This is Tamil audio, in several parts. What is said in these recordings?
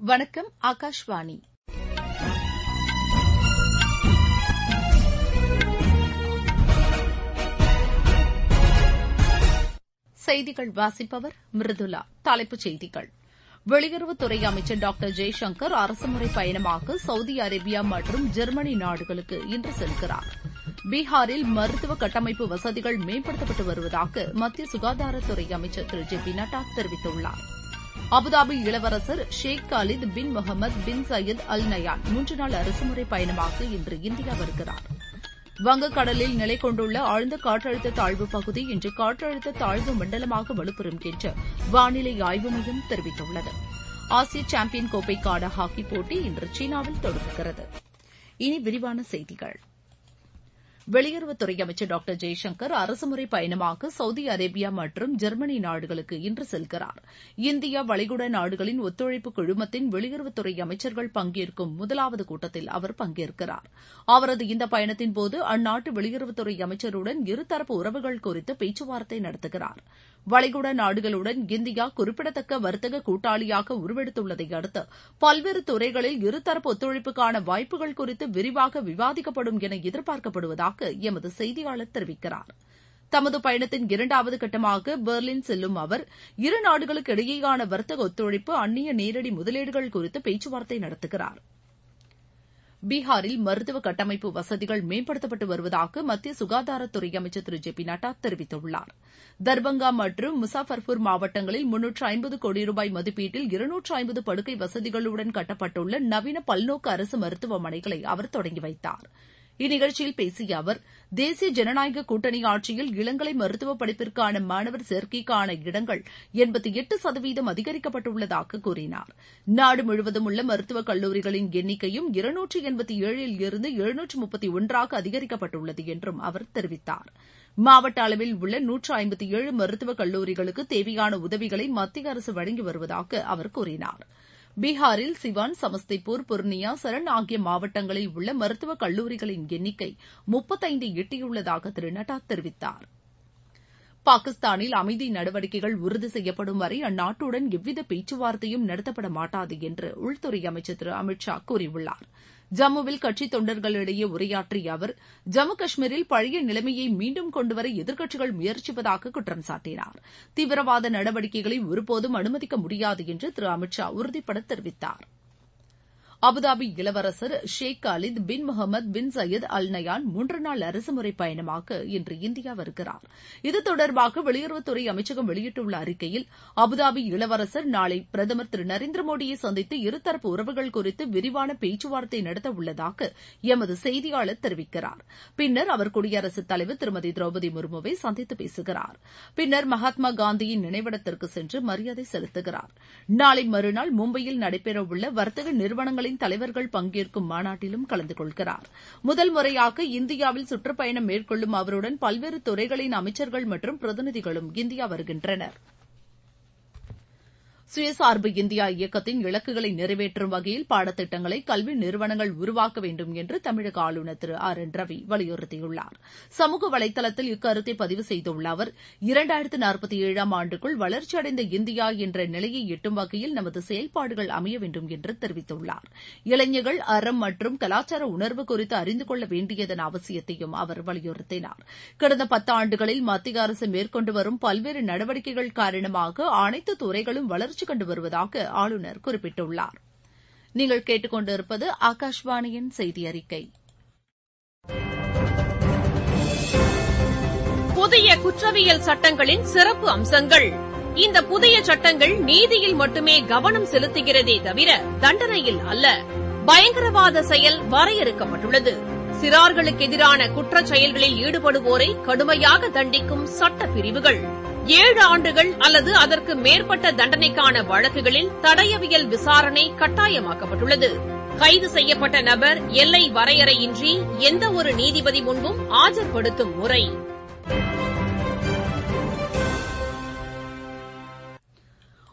வணக்கம் ஆகாஷ்வாணி செய்திகள் வாசிப்பவர் மிருதுலா தலைப்புச் செய்திகள் வெளியுறவுத்துறை அமைச்சர் டாக்டர் ஜெய்சங்கர் அரசுமுறை பயணமாக சவுதி அரேபியா மற்றும் ஜெர்மனி நாடுகளுக்கு இன்று செல்கிறார் பீகாரில் மருத்துவ கட்டமைப்பு வசதிகள் மேம்படுத்தப்பட்டு வருவதாக மத்திய சுகாதாரத்துறை அமைச்சர் திரு ஜே பி நட்டா தெரிவித்துள்ளார் அபுதாபி இளவரசர் Sheikh Khalid bin Mohammed bin Zayed Al Nahyan மூன்று நாள் அரசுமுறை பயணமாக இன்று இந்தியா வருகிறார் வங்கக்கடலில் நிலை கொண்டுள்ள ஆழ்ந்த காற்றழுத்த தாழ்வு பகுதி இன்று காற்றழுத்த தாழ்வு மண்டலமாக வலுப்பெறும் என்று வானிலை ஆய்வு மையம் தெரிவித்துள்ளது ஆசிய சாம்பியன் கோப்பைக்கான ஹாக்கி போட்டி இன்று சீனாவில் தொடங்குகிறது இனி விரிவான செய்திகள் வெளியுறவுத்துறை அமைச்சர் டாக்டர் ஜெய்சங்கர் அரசுமுறை பயணமாக சவுதி அரேபியா மற்றும் ஜெர்மனி நாடுகளுக்கு இன்று செல்கிறார் இந்தியா வளைகுடா நாடுகளின் ஒத்துழைப்பு குழுமத்தின் வெளியுறவுத்துறை அமைச்சர்கள் பங்கேற்கும் முதலாவது கூட்டத்தில் அவர் பங்கேற்கிறார் அவரது இந்த பயணத்தின்போது அந்நாட்டு வெளியுறவுத்துறை அமைச்சருடன் இருதரப்பு உறவுகள் குறித்து பேச்சுவார்த்தை நடத்துகிறார் வளைகுடா நாடுகளுடன் இந்தியா குறிப்பிடத்தக்க வர்த்தக கூட்டாளியாக உருவெடுத்துள்ளதை அடுத்து பல்வேறு துறைகளில் இருதரப்பு ஒத்துழைப்புக்கான வாய்ப்புகள் குறித்து விரிவாக விவாதிக்கப்படும் என எதிர்பார்க்கப்படுவதாக எமது செய்தியாளர் தெரிவிக்கிறார் தமது பயணத்தின் இரண்டாவது கட்டமாக பெர்லின் செல்லும் அவர் இரு நாடுகளுக்கு இடையேயான வர்த்தக ஒத்துழைப்பு அந்நிய நேரடி முதலீடுகள் குறித்து பேச்சுவார்த்தை நடத்துகிறார் பீகாரில் மருத்துவ கட்டமைப்பு வசதிகள் மேம்படுத்தப்பட்டு வருவதாக மத்திய சுகாதாரத்துறை அமைச்சர் திரு ஜே பி நட்டா தெரிவித்துள்ளார் தர்பங்கா மற்றும் முசாஃபர்பூர் மாவட்டங்களில் முன்னூற்று ஐம்பது கோடி ரூபாய் மதிப்பீட்டில் இருநூற்று ஐம்பது படுக்கை வசதிகளுடன் கட்டப்பட்டுள்ள நவீன பல்நோக்கு அரசு மருத்துவமனைகளை அவர் தொடங்கி வைத்தார் இந்நிகழ்ச்சியில் பேசிய அவர் தேசிய ஜனநாயக கூட்டணி ஆட்சியில் இளங்கலை மருத்துவ படிப்பிற்கான மாணவர் சேர்க்கைக்கான இடங்கள் எண்பத்தி எட்டு சதவீதம் அதிகரிக்கப்பட்டுள்ளதாக கூறினார் நாடு முழுவதும் உள்ள மருத்துவக் கல்லூரிகளின் எண்ணிக்கையும் இருநூற்று எண்பத்தி ஏழில் இருந்து எழுநூற்று முப்பத்தி ஒன்றாக அதிகரிக்கப்பட்டுள்ளது என்றும் அவர் தெரிவித்தார் மாவட்ட அளவில் உள்ள நூற்று ஐம்பத்தி ஏழு மருத்துவக் கல்லூரிகளுக்கு தேவையான உதவிகளை மத்திய அரசு வழங்கி வருவதாக அவர் கூறினார் பீகாரில் சிவான் சமஸ்திபூர் புர்னியா சரண் ஆகிய மாவட்டங்களில் உள்ள மருத்துவக் கல்லூரிகளின் எண்ணிக்கை முப்பத்தைந்து எட்டியுள்ளதாக திரு நட்டா தெரிவித்தார் பாகிஸ்தானில் அமைதி நடவடிக்கைகள் உறுதி செய்யப்படும் வரை அந்நாட்டுடன் எவ்வித பேச்சுவார்த்தையும் நடத்தப்பட மாட்டாது என்று உள்துறை அமைச்சர் திரு அமித் ஷா கூறியுள்ளார் ஜம்முவில் கட்சித் தொண்டர்களிடையே உரையாற்றிய அவர் ஜம்மு காஷ்மீரில் பழைய நிலைமையை மீண்டும் கொண்டுவர எதிர்க்கட்சிகள் முயற்சிப்பதாக குற்றம் சாட்டினார் தீவிரவாத நடவடிக்கைகளை ஒருபோதும் அனுமதிக்க முடியாது என்று திரு அமித் ஷா உறுதிபட தெரிவித்தார் அபுதாபி இளவரசர் Sheikh Khalid bin Mohammed bin Zayed Al Nahyan மூன்று நாள் அரசுமுறை பயணமாக இன்று இந்தியா வருகிறார் இது தொடர்பாக வெளியுறவுத்துறை அமைச்சகம் வெளியிட்டுள்ள அறிக்கையில் அபுதாபி இளவரசர் நாளை பிரதமர் திரு நரேந்திர மோடியை சந்தித்து இருதரப்பு உறவுகள் குறித்து விரிவான பேச்சுவார்த்தை நடத்த உள்ளதாக எமது செய்தியாளர் தெரிவிக்கிறார் பின்னர் அவர் குடியரசுத் தலைவர் திருமதி திரௌபதி முர்முவை சந்தித்து பேசுகிறார் பின்னர் மகாத்மா காந்தியின் நினைவிடத்திற்கு சென்று மரியாதை செலுத்துகிறார் நாளை மறுநாள் மும்பையில் நடைபெறவுள்ள வர்த்தக நிறுவனங்களின் தலைவர்கள் பங்கேற்கும் மாநாட்டிலும் கலந்து கொள்கிறார் முதல் முறையாக இந்தியாவில் சுற்றுப்பயணம் மேற்கொள்ளும் அவருடன் பல்வேறு துறைகளின் அமைச்சர்கள் மற்றும் பிரதிநிதிகளும் இந்தியா வருகின்றனர் சுயசார்பு இந்தியா இயக்கத்தின் இலக்குகளை நிறைவேற்றும் வகையில் பாடத்திட்டங்களை கல்வி நிறுவனங்கள் உருவாக்க வேண்டும் என்று தமிழக ஆளுநர் திரு ஆர் என் ரவி வலியுறுத்தியுள்ளார் சமூக வலைதளத்தில் இக்கருத்தை பதிவு செய்துள்ள அவர் இரண்டாயிரத்து நாற்பத்தி ஏழாம் ஆண்டுக்குள் வளர்ச்சியடைந்த இந்தியா என்ற நிலையை எட்டும் வகையில் நமது செயல்பாடுகள் அமைய வேண்டும் என்று தெரிவித்துள்ளார் இளைஞர்கள் அறம் மற்றும் கலாச்சார உணர்வு குறித்து அறிந்து கொள்ள வேண்டியதன் அவசியத்தையும் அவர் வலியுறுத்தினார் கடந்த பத்தாண்டுகளில் மத்திய அரசு மேற்கொண்டு வரும் பல்வேறு நடவடிக்கைகள் காரணமாக அனைத்து துறைகளும் வளர்ச்சி வளர்ச்சி கண்டு வருவதாக ஆளுநர் குறிப்பிட்டுள்ளார் நீங்கள் கேட்டுக்கொண்டிருப்பது ஆகாஷ்வாணியின் செய்தி அறிக்கை புதிய குற்றவியல் சட்டங்களின் சிறப்பு அம்சங்கள் இந்த புதிய சட்டங்கள் நீதியில் மட்டுமே கவனம் செலுத்துகிறதே தவிர தண்டனையில் அல்ல பயங்கரவாத செயல் வரையறுக்கப்பட்டுள்ளது சிறார்களுக்கு எதிரான குற்றச் செயல்களில் ஈடுபடுவோரை கடுமையாக தண்டிக்கும் சட்ட பிரிவுகள் ஏழு ஆண்டுகள் அல்லது அதற்கு மேற்பட்ட தண்டனைக்கான வழக்குகளில் தடயவியல் விசாரணை கட்டாயமாக்கப்பட்டுள்ளது கைது செய்யப்பட்ட நபர் எல்லை வரையறையின்றி எந்த ஒரு நீதிபதி முன்பும் ஆஜர்படுத்தும் முறை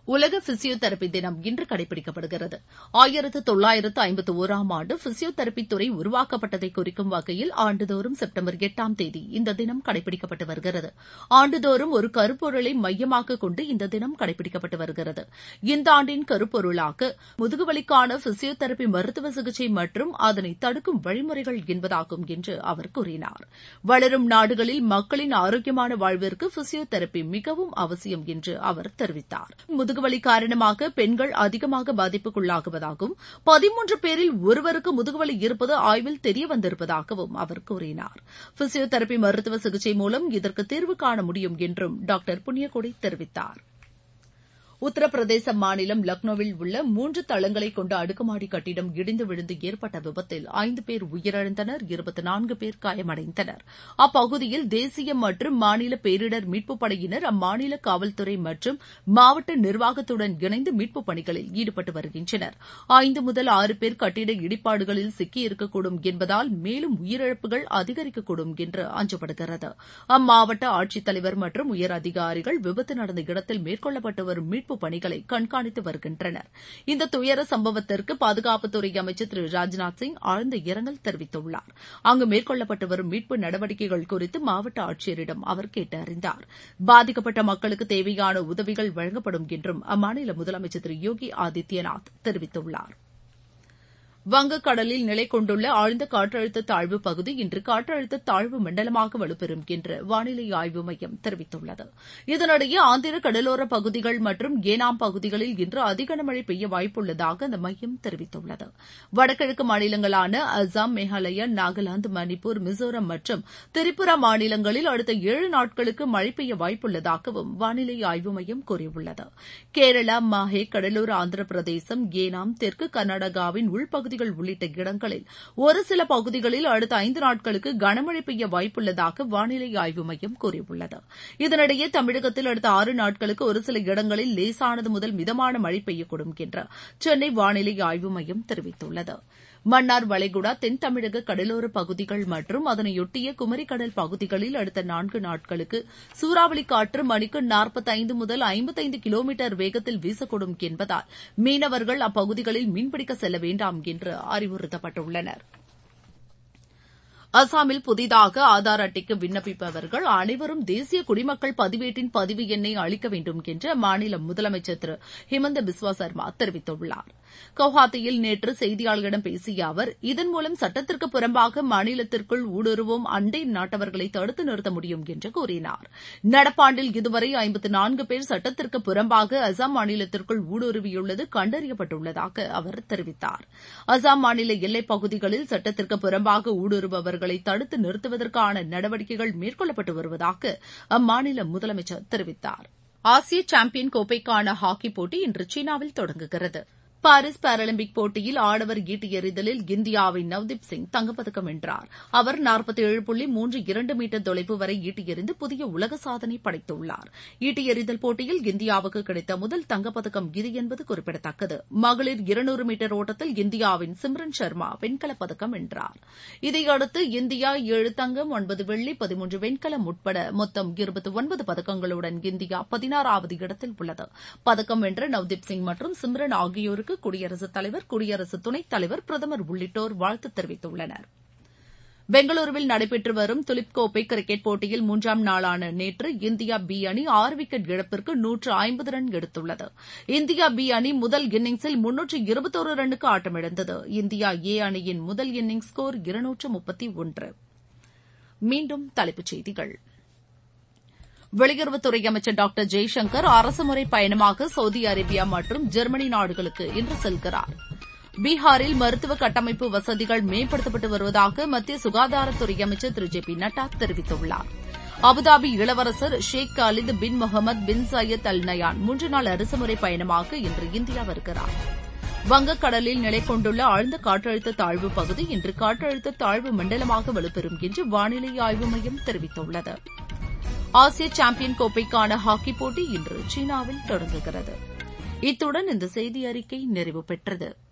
உலக பிசியோதெரபி தினம் இன்று கடைபிடிக்கப்படுகிறது ஆயிரத்து தொள்ளாயிரத்து ஐம்பத்து ஒராம் ஆண்டு பிசியோதெரபி துறை உருவாக்கப்பட்டதை குறிக்கும் வகையில் ஆண்டுதோறும் செப்டம்பர் எட்டாம் தேதி இந்த தினம் கடைபிடிக்கப்பட்டு வருகிறது ஆண்டுதோறும் ஒரு கருப்பொருளை மையமாக கொண்டு இந்த தினம் கடைபிடிக்கப்பட்டு வருகிறது இந்த ஆண்டின் கருப்பொருளாக முதுகுவலிக்கான பிசியோதெரபி மருத்துவ சிகிச்சை மற்றும் அதனை தடுக்கும் வழிமுறைகள் என்பதாகும் என்று அவர் கூறினார் வளரும் நாடுகளில் மக்களின் ஆரோக்கியமான வாழ்விற்கு பிசியோதெரபி மிகவும் அவசியம் என்று அவர் தெரிவித்தார் முதுகுவலி காரணமாக பெண்கள் அதிகமாக பாதிப்புக்குள்ளாகுவதாகவும் பதிமூன்று பேரில் ஒருவருக்கு முதுகுவலி இருப்பது ஆய்வில் தெரியவந்திருப்பதாகவும் அவர் கூறினார் பிசியோதெரபி மருத்துவ சிகிச்சை மூலம் இதற்கு தீர்வு காண முடியும் என்றும் டாக்டர் புண்ணியகொடி தெரிவித்தார் உத்தரப்பிரதேச மாநிலம் லக்னோவில் உள்ள மூன்று தளங்களை கொண்ட அடுக்குமாடி கட்டிடம் இடிந்து விழுந்து ஏற்பட்ட விபத்தில் ஐந்து பேர் உயிரிழந்தனர் இருபத்தி நான்கு பேர் காயமடைந்தனர் அப்பகுதியில் தேசிய மற்றும் மாநில பேரிடர் மீட்புப் படையினர் அம்மாநில காவல்துறை மற்றும் மாவட்ட நிர்வாகத்துடன் இணைந்து மீட்புப் பணிகளில் ஈடுபட்டு வருகின்றனர் ஐந்து முதல் ஆறு பேர் கட்டிட இடிபாடுகளில் சிக்கியிருக்கக்கூடும் என்பதால் மேலும் உயிரிழப்புகள் அதிகரிக்கக்கூடும் என்று அஞ்சப்படுகிறது அம்மாவட்ட ஆட்சித்தலைவர் மற்றும் உயர் அதிகாரிகள் விபத்து நடந்த இடத்தில் மேற்கொள்ளப்பட்டு வரும் மீட்பு மீட்புப் பணிகளை கண்காணித்து வருகின்றனர் இந்த துயர சம்பவத்திற்கு பாதுகாப்புத்துறை அமைச்சர் திரு ராஜ்நாத் சிங் ஆழ்ந்த இரங்கல் தெரிவித்துள்ளார் அங்கு மேற்கொள்ளப்பட்டு வரும் மீட்பு நடவடிக்கைகள் குறித்து மாவட்ட ஆட்சியரிடம் அவர் கேட்டறிந்தார் பாதிக்கப்பட்ட மக்களுக்கு தேவையான உதவிகள் வழங்கப்படும் என்றும் அம்மாநில முதலமைச்சர் திரு யோகி ஆதித்யநாத் தெரிவித்துள்ளார் வங்கக்கடலில் நிலை கொண்டுள்ள ஆழ்ந்த காற்றழுத்த தாழ்வு பகுதி இன்று காற்றழுத்த தாழ்வு மண்டலமாக வலுப்பெறும் என்று வானிலை ஆய்வு மையம் தெரிவித்துள்ளது இதனிடையே ஆந்திர கடலோர பகுதிகள் மற்றும் ஏனாம் பகுதிகளில் இன்று அதி கனமழை பெய்ய வாய்ப்புள்ளதாக அந்த மையம் தெரிவித்துள்ளது வடகிழக்கு மாநிலங்களான அசாம் மேகாலயா நாகாலாந்து மணிப்பூர் மிசோரம் மற்றும் திரிபுரா மாநிலங்களில் அடுத்த ஏழு நாட்களுக்கு மழை பெய்ய வாய்ப்புள்ளதாகவும் வானிலை ஆய்வு மையம் கூறியுள்ளது கேரளா மாஹே கடலோர ஆந்திர பிரதேசம் ஏனாம் தெற்கு கர்நாடகாவின் உள்பகுதி பகுதிகள் உள்ளிட்ட இடங்களில் ஒரு சில பகுதிகளில் அடுத்த ஐந்து நாட்களுக்கு கனமழை பெய்ய வாய்ப்புள்ளதாக வானிலை ஆய்வு மையம் கூறியுள்ளது இதனிடையே தமிழகத்தில் அடுத்த ஆறு நாட்களுக்கு ஒரு சில இடங்களில் லேசானது முதல் மிதமான மழை பெய்யக்கூடும் என்று சென்னை வானிலை ஆய்வு மையம் தெரிவித்துள்ளது மன்னார் வளைகுடா தென் தமிழக கடலோர பகுதிகள் மற்றும் அதனையொட்டிய குமரிக்கடல் பகுதிகளில் அடுத்த நான்கு நாட்களுக்கு சூறாவளி காற்று மணிக்கு நாற்பத்தைந்து முதல் ஐம்பத்தைந்து கிலோமீட்டர் வேகத்தில் வீசக்கூடும் என்பதால் மீனவர்கள் அப்பகுதிகளில் மீன்பிடிக்க செல்ல வேண்டாம் என்று அறிவுறுத்தப்பட்டுள்ளனர் அசாமில் புதிதாக ஆதார் அட்டைக்கு விண்ணப்பிப்பவர்கள் அனைவரும் தேசிய குடிமக்கள் பதிவேட்டின் பதிவு எண்ணை அளிக்க வேண்டும் என்று அம்மாநில முதலமைச்சர் திரு ஹிமந்த பிஸ்வா சர்மா தெரிவித்துள்ளார் கவுஹாத்தியில் நேற்று செய்தியாளர்களிடம் பேசிய அவர் இதன் மூலம் சட்டத்திற்கு புறம்பாக மாநிலத்திற்குள் ஊடுருவும் அண்டை நாட்டவர்களை தடுத்து நிறுத்த முடியும் என்று கூறினார் நடப்பாண்டில் இதுவரை ஐம்பத்து நான்கு பேர் சட்டத்திற்கு புறம்பாக அசாம் மாநிலத்திற்குள் ஊடுருவியுள்ளது கண்டறியப்பட்டுள்ளதாக அவர் தெரிவித்தார் அசாம் மாநில எல்லைப் பகுதிகளில் சட்டத்திற்கு புறம்பாக ஊடுருபவர்கள் அவர்களை தடுத்து நிறுத்துவதற்கான நடவடிக்கைகள் மேற்கொள்ளப்பட்டு வருவதாக அம்மாநில முதலமைச்சர் தெரிவித்தார் ஆசிய சாம்பியன் கோப்பைக்கான ஹாக்கி போட்டி இன்று சீனாவில் தொடங்குகிறது பாரிஸ் பாராலிம்பிக் போட்டியில் ஆடவர் ஈட்டி எறிதலில் இந்தியாவின் நவ்தீப் சிங் தங்கப்பதக்கம் வென்றார் அவர் நாற்பத்தி ஏழு புள்ளி மூன்று இரண்டு மீட்டர் தொலைவு வரை ஈட்டி எறிந்து புதிய உலக சாதனை படைத்துள்ளார் ஈட்டி எறிதல் போட்டியில் இந்தியாவுக்கு கிடைத்த முதல் தங்கப்பதக்கம் இது என்பது குறிப்பிடத்தக்கது மகளிர் இருநூறு மீட்டர் ஓட்டத்தில் இந்தியாவின் சிம்ரன் சர்மா வெண்கலப் பதக்கம் வென்றார் இதையடுத்து இந்தியா ஏழு தங்கம் ஒன்பது வெள்ளி பதிமூன்று வெண்கலம் உட்பட மொத்தம் இருபத்தி ஒன்பது பதக்கங்களுடன் இந்தியா பதினாறாவது இடத்தில் உள்ளது பதக்கம் வென்ற நவ்தீப் சிங் மற்றும் சிம்ரன் ஆகியோருக்கு குடியரசுத் தலைவர் குடியரசு துணைத் தலைவர் பிரதமர் உள்ளிட்டோர் வாழ்த்து தெரிவித்துள்ளனர் பெங்களூருவில் நடைபெற்று வரும் துலிப் கோப்பை கிரிக்கெட் போட்டியில் மூன்றாம் நாளான நேற்று இந்தியா பி அணி ஆறு விக்கெட் இழப்பிற்கு நூற்று ஐம்பது ரன் எடுத்துள்ளது இந்தியா பி அணி முதல் இன்னிங்ஸில் முன்னூற்று இருபத்தோரு ரன்னுக்கு ஆட்டமிழந்தது இந்தியா ஏ அணியின் முதல் இன்னிங்ஸ் ஸ்கோர் இருநூற்று முப்பத்தி ஒன்று மீண்டும் தலைப்புச் செய்திகள் வெளியுறவுத்துறை அமைச்சர் டாக்டர் ஜெய்சங்கர் அரசுமுறை பயணமாக சவுதி அரேபியா மற்றும் ஜெர்மனி நாடுகளுக்கு இன்று செல்கிறார் பீகாரில் மருத்துவ கட்டமைப்பு வசதிகள் மேம்படுத்தப்பட்டு வருவதாக மத்திய சுகாதாரத்துறை அமைச்சர் திரு ஜே பி நட்டா தெரிவித்துள்ளார் அபுதாபி இளவரசர் Sheikh Khalid bin Mohammed bin Zayed Al Nahyan மூன்று நாள் அரசுமுறை பயணமாக இன்று இந்தியா வருகிறார் வங்கக்கடலில் நிலை கொண்டுள்ள ஆழ்ந்த காற்றழுத்த தாழ்வு பகுதி இன்று காற்றழுத்த தாழ்வு மண்டலமாக வலுப்பெறும் என்று வானிலை ஆய்வு மையம் தெரிவித்துள்ளது ஆசிய சாம்பியன் கோப்பைக்கான ஹாக்கி போட்டி இன்று சீனாவில் தொடங்குகிறது இத்துடன் இந்த செய்தி அறிக்கை நிறைவு பெற்றது